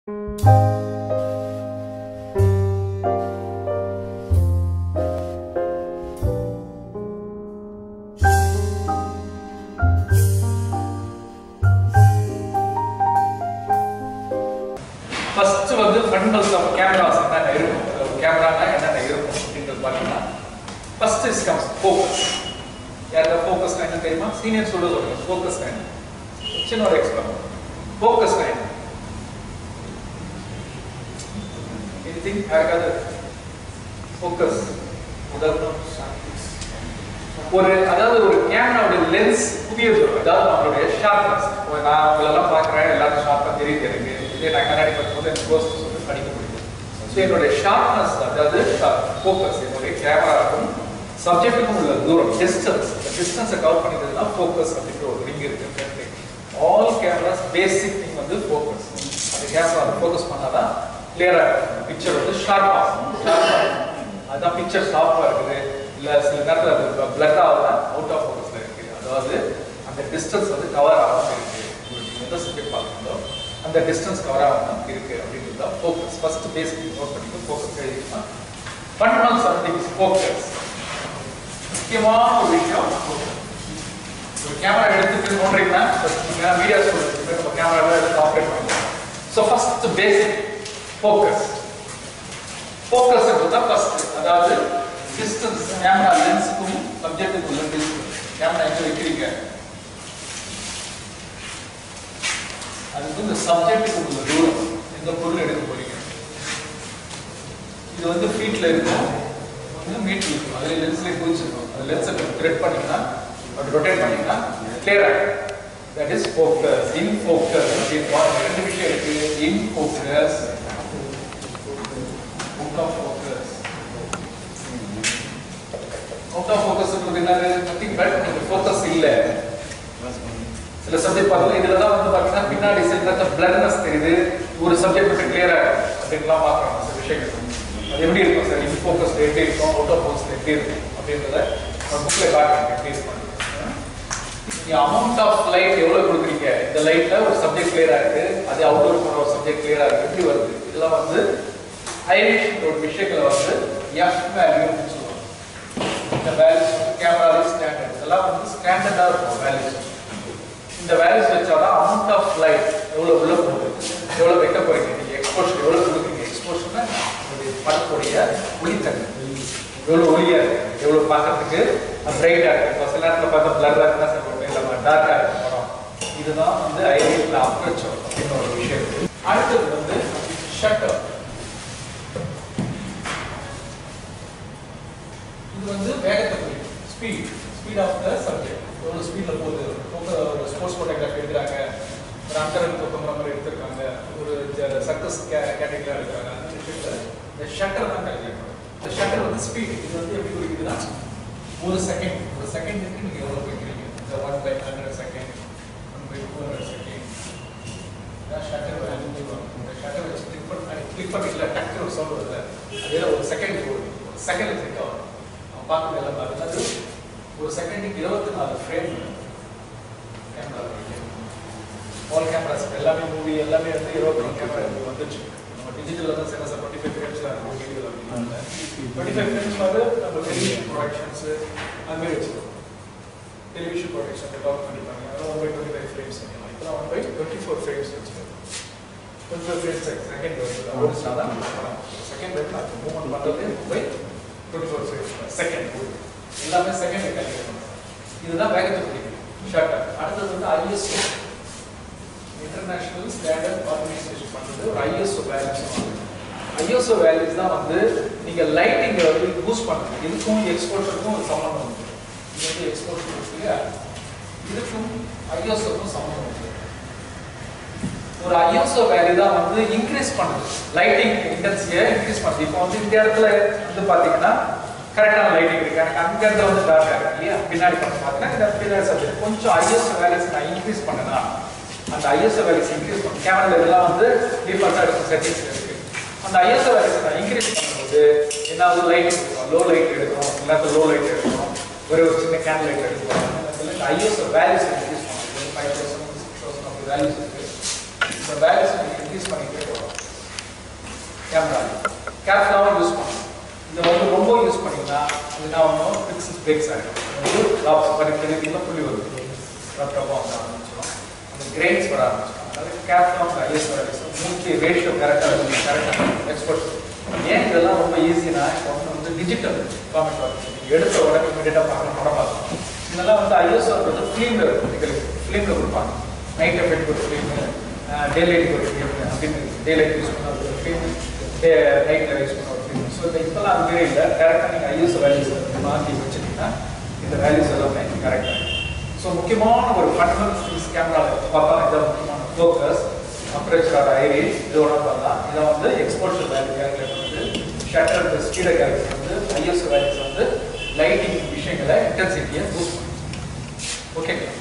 first வந்து fundamentals of cameras என்னென்ன இருக்கும் கேமரானா என்னென்ன இருக்கும் அப்படின்றது பார்த்தீங்கன்னா ஃபர்ஸ்ட் இஸ் கம்ஸ் ஃபோக்கஸ் யாருக்கா ஃபோக்கஸ் என்ன தெரியுமா சீனியர் சொல்ல சொல்லுங்க ஃபோக்கஸ் என்ன சின்ன ஒரு எக்ஸ்பிளன் ஃபோக்கஸ் என்ன எனிதிங் யாருக்காவது ஃபோக்கஸ் உதாரணம் ஒரு அதாவது ஒரு கேமராவுடைய லென்ஸ் புதியது அதாவது நம்மளுடைய ஷார்ப்னஸ் நான் உங்களெல்லாம் பார்க்குறேன் எல்லாரும் ஷார்ப்பாக தெரியுது எனக்கு இதே நான் கண்ணாடி பார்க்கும்போது எனக்கு க்ளோஸ் வந்து படிக்க முடியுது ஸோ என்னுடைய ஷார்ப்னஸ் அதாவது ஃபோக்கஸ் என்னுடைய கேமராவுக்கும் சப்ஜெக்ட்டுக்கும் உள்ள தூரம் டிஸ்டன்ஸ் இந்த டிஸ்டன்ஸை கவர் பண்ணிக்கிறதுனா ஃபோக்கஸ் அப்படின்ற ஒரு ரிங் இருக்கு ஆல் கேமராஸ் பேசிக் திங் வந்து ஃபோக்கஸ் அந்த கேமரா ஃபோக்கஸ் பண்ணாதான் கிளியராக பிக்சர் வந்து ஷார்ப்பாக ஷார்ப்பாக அதுதான் பிக்சர் ஷார்ப்பாக இருக்குது இல்லை சில நேரத்தில் அது பிளட் ஆகுதா அவுட் ஆஃப் ஃபோக்கஸில் இருக்குது அதாவது அந்த டிஸ்டன்ஸ் வந்து கவர் ஆகாமல் இருக்குது நீங்கள் எந்த சப்ஜெக்ட் பார்க்குறீங்களோ அந்த டிஸ்டன்ஸ் கவர் ஆகாமல் இருக்குது அப்படின்றது தான் ஃபோக்கஸ் ஃபர்ஸ்ட் பேசிக் நோட் பண்ணிட்டு ஃபோக்கஸ் எழுதிக்கலாம் ஃபண்டமெண்டல் சம்திங் இஸ் ஃபோக்கஸ் முக்கியமான ஒரு விஷயம் ஒரு கேமரா எடுத்துட்டு நோண்டுறீங்கன்னா நீங்கள் வீடியோ சொல்லுங்க நம்ம கேமராவில் எடுத்து ஆப்ரேட் பண்ணுவோம் so first basic focus focus தான் ஃபர்ஸ்ட் அதாவது டிஸ்டன்ஸ் கேமரா லென்ஸுக்கும் சப்ஜெக்ட்டுக்கும் உள்ள டிஸ்டன்ஸ் கேமரா எங்க வைக்கிறீங்க அதுக்கு இந்த சப்ஜெக்ட்டுக்கு உள்ள தூரம் எந்த பொருள் எடுக்க போறீங்க இது வந்து ஃபீட்ல இருக்கும் வந்து மீட்டர் இருக்கும் அதுல லென்ஸ்ல குறிச்சிருக்கும் அது லென்ஸை த்ரெட் பண்ணீங்கன்னா அப்படி ரொட்டேட் பண்ணீங்கன்னா கிளியர் ஆகும் that is focus in focus அப்படின்னு ரெண்டு விஷயம் இருக்கு in focus out of focus out of focus என்னது நத்திங் பட் உங்களுக்கு ஃபோக்கஸ் இல்ல சில சப்ஜெக்ட் பார்த்தீங்கன்னா இதுல தான் வந்து பார்த்தீங்கன்னா பின்னாடி சில நேரத்தில் பிளர்னஸ் தெரியுது ஒரு சப்ஜெக்ட் மட்டும் கிளியரா அப்படின்லாம் பார்க்கலாம் சில விஷயங்கள் அது எப்படி இருக்கும் சார் இன் ஃபோக்கஸ் எப்படி இருக்கும் அவுட் ஆஃப் ஃபோக்கஸ் எப்படி இருக்கும் அப்படின்றத புக்கில் காட்டுறேன் எப்படி இருக்கும் அமௌண்ட் ஆஃப் லைட் எவ்வளவு கொடுக்குறீங்க இந்த லைட்ல ஒரு சப்ஜெக்ட் கிளியரா இருக்கு அது அவுட்டோர் போன ஒரு சப்ஜெக்ட் கிளியரா இருக்கு எப்படி வருது இதெல்லாம் வந்து ஐரிஷ் ஒரு விஷயங்களை வந்து எஃப் வேல்யூ சொல்லுவாங்க இந்த வேல்யூஸ் வந்து கேமரா ஸ்டாண்டர்ட் இதெல்லாம் வந்து ஸ்டாண்டர்டா இருக்கும் வேல்யூஸ் இந்த வேல்யூஸ் வச்சாதான் அமௌண்ட் ஆஃப் லைட் எவ்வளவு உள்ள போகுது எவ்வளவு வைக்க போறீங்க நீங்க எக்ஸ்போஷர் எவ்வளவு கொடுக்குறீங்க எக்ஸ்போஷர்னா உங்களுடைய படத்துடைய ஒளித்தன்மை எவ்வளவு ஒளியா இருக்கு எவ்வளவு பார்க்கறதுக்கு பிரைட்டா இருக்கு இப்போ சில நேரத்தில் பார்த்தா பிளர்ரா இருந்தா சில இல்லாம டார்க்கா இருக்கு படம் இதுதான் வந்து ஐடியில் அப்ரச்சர் அப்படின்னு ஒரு விஷயம் இருக்கு அடுத்தது வந்து ஷட்டர் இது வந்து வேகத்தை குறிக்கும் speed speed of the subject எவ்வளோ ஸ்பீடில் போகுது போக்க ஒரு ஸ்போர்ட்ஸ் ஃபோட்டோகிராஃபி எடுக்கிறாங்க ஒரு அந்தரன் தூக்கம் மாதிரி எடுத்திருக்காங்க ஒரு சர்க்கஸ் கே கேட்டகரியில் எடுக்கிறாங்க அந்த விஷயத்தில் இந்த ஷட்டர் தான் கல்விக்கணும் இந்த ஷட்டர் வந்து ஸ்பீட் இது வந்து எப்படி குறிக்குதுன்னா ஒரு செகண்ட் ஒரு செகண்டுக்கு நீங்கள் எவ்வளோ போய்க்கிறீங்க இந்த one by hundred second one by two hundred second shutter value இந்த ஷட்டர் வச்சு கிளிக் பண்ணி கிளிக் பண்ணிக்கல டக்கு ஒரு சவுண்ட் வருது அதே ஒரு செகண்ட் போகுது ஒரு செகண்ட் கிளிக் ஆகும் பார்க்குறது எல்லாம் பாருங்க அது ஒரு செகண்டுக்கு இருபத்தி நாலு ஃப்ரேம் கேமரா ஆல் கேமராஸ் எல்லாமே மூவி எல்லாமே வந்து இருபத்தி நாலு கேமரா வந்துச்சு நம்ம டிஜிட்டலில் தான் சில சார் டுவெண்ட்டி ஃபைவ் ஃப்ரேம்ஸில் இருக்கும் வீடியோ அப்படின்னால டுவெண்ட்டி ஃபைவ் ஃப்ரேம்ஸ் வந்து நம்ம டெலிவிஷன் ப்ரொடக்ஷன்ஸு அது மாதிரி வச்சுருக்கோம் டெலிவிஷன் ப்ரொடக்ஷன் டாக் பண்ணிப்பாங்க அதெல்லாம் one by twenty five frames வைக்கலாம் இப்போ one by twenty four frames வச்சுருக்கோம் டுவெண்ட்டி ஃபோர் ஃப்ரேம்ஸ் செகண்ட் வருது ஒரு சாதாரண செகண்ட் வந்து நான் மூவ்மெண்ட் பண்ணுறது by twenty four frames second எல்லாமே செகண்ட் கல்விக்கணும் இதுதான் வேகத்தை பிடிக்கும் ஷார்ட்டாக அடுத்தது வந்து ஐஎஸ்ஓ இன்டர்நேஷனல் ஸ்டாண்டர்ட் ஆர்கனைசேஷன் பண்ணுறது ஒரு ஐஎஸ்ஓ வேல்யூஸ் ஐஎஸ்ஓ வேல்யூஸ் தான் வந்து நீங்கள் லைட்டிங்கை வந்து பூஸ்ட் பண்ணுறது இதுக்கும் எக்ஸ்போர்ட்டருக்கும் ஒரு சம்மந்தம் உண்டு இது வந்து எக்ஸ்போர்ட்டர் இருக்கு இல்லையா இதுக்கும் ஐஎஸ்ஓக்கும் சம்மந்தம் உண்டு ஒரு ஐஎஸ்ஓ வேல்யூ தான் வந்து இன்க்ரீஸ் பண்ணுது லைட்டிங் இன்டென்சிட்டியை இன்க்ரீஸ் பண்ணுது இப்போ வந்து இந்த இடத்துல வந்து பார்த்தீங்கன்னா கரெக்டான லைட்டிங் இருக்கு எனக்கு அங்க இருந்து வந்து டார்க்கா இருக்கு இல்லையா பின்னாடி பண்ணி பார்த்தீங்கன்னா இந்த பின்னாடி சப்ஜெக்ட் கொஞ்சம் ஐஎஸ்ஓ வேல்யூஸ் நான் இன்க்ரீஸ் பண்ணனா அந்த ஐஎஸ்ஓ வேல்யூஸ் இன்க்ரீஸ் பண்ண கேமரா இதெல்லாம் வந்து டிஃபால்ட்டாக இருக்கும் செட்டிங்ஸ் இருக்கு அந்த ஐஎஸ்ஓ வேல்யூஸ் நான் இன்க்ரீஸ் பண்ணும்போது என்ன ஆகுது லைட் எடுக்கிறோம் லோ லைட் எடுக்கிறோம் இல்லாத லோ லைட் எடுக்கிறோம் ஒரு ஒரு சின்ன கேன் லைட் எடுக்கிறோம் ஐஎஸ்ஓ வேல்யூஸ் இன்க்ரீஸ் பண்ணுறது ஃபைவ் தௌசண்ட் சிக்ஸ் தௌசண்ட் அப்படி வேல்யூஸ் இருக்கு இந்த வேல்யூஸ் நீங்கள் இன்க்ரீஸ் பண்ணிக்கிட்டே போகலாம் கேமரா கேர்ஃபுல்லாகவும் யூஸ் பண்ணணும் இதை வந்து ரொம்ப யூஸ் பண்ணிங்கன்னா இது என்ன ஆகும் ஃபிக்ஸ் பிரேக்ஸ் ஆகிடும் வந்து லாப்ஸ் படிக்கிறதுல புள்ளி வருது ரப்பமாக வந்து ஆரம்பிச்சிடும் அந்த கிரெயின்ஸ் வர ஆரம்பிச்சிடும் அதாவது கேப்டான் ஐஎஸ் வேல்யூஸ் மூச்சு ரேஷியோ கரெக்டாக இருக்கும் கரெக்டாக எக்ஸ்போர்ட்ஸ் ஏன் இதெல்லாம் ரொம்ப ஈஸினா இப்போ வந்து வந்து டிஜிட்டல் ஃபார்மேட் வருது எடுத்த உடனே இமீடியட்டாக பார்க்கணும் படம் பார்க்கணும் இதெல்லாம் வந்து ஐஎஸ்ஓ வந்து ஃபிலிமில் இருக்கும் ஃபிலிமில் கொடுப்பாங்க நைட் எஃபெக்ட் ஒரு ஃபிலிம் டே லைட் ஒரு ஃபிலிம் அப்படின்னு டே லைட் யூஸ் பண்ண ஒரு ஃபிலிம் டே நைட்டில் யூஸ் பண்ண ஒரு ஃபிலிம் ஸோ இந்த இப்போல்லாம் அதுவே இல்லை டேரெக்டாக நீங்கள் ஐஎஸ்ஓ வேல்யூஸ் மாற்றி வச்சுட்டீங்கன்னா இந்த வேல்யூஸ் எல்லாமே கரெக்டாக ஸோ முக்கியமான ஒரு ஃபண்டமெண்டல் திங்ஸ் கேமராவில் பார்த்தா இதை முக்கியமான ஃபோக்கஸ் அப்ரேச்சரோட ஐரிஸ் இதோட பார்த்தா இதை வந்து எக்ஸ்போர்ஷர் வேல்யூ கேல்குலேட் வந்து ஷட்டர் ஸ்பீடை கேல்குலேட் வந்து ஐஎஸ்ஓ வேல்யூஸ் வந்து லைட்டிங் விஷயங்களை இன்டென்சிட்டியை பூஸ்ட் பண்ணும் ஓகேங்களா